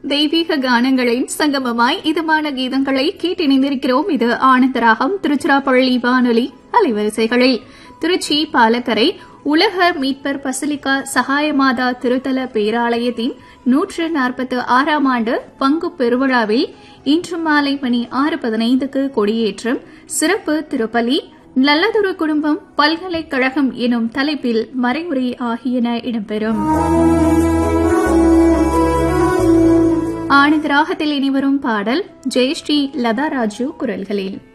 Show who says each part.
Speaker 1: தெய்வீக கானங்களின் சங்கமமாய் இதமான கீதங்களை கேட்டிணைந்திருக்கிறோம் இது ஆனந்தராகம் திருச்சிராப்பள்ளி வானொலி அலைவரிசைகளில் திருச்சி பாலக்கரை உலக மீட்பர் பசிலிக்கா சகாயமாதா திருத்தல பேராலயத்தின் நூற்று நாற்பத்து ஆறாம் ஆண்டு பங்கு பெருவிழாவில் இன்று மாலை மணி ஆறு பதினைந்துக்கு கொடியேற்றம் சிறப்பு திருப்பலி நல்லதொரு குடும்பம் பல்கலைக்கழகம் எனும் தலைப்பில் மறைவுரை ஆகியன இடம்பெறும் ஆனந்த ராகத்தில் இனிவரும் பாடல் ஜெயஸ்ரீ லதா ராஜு குரல்களில்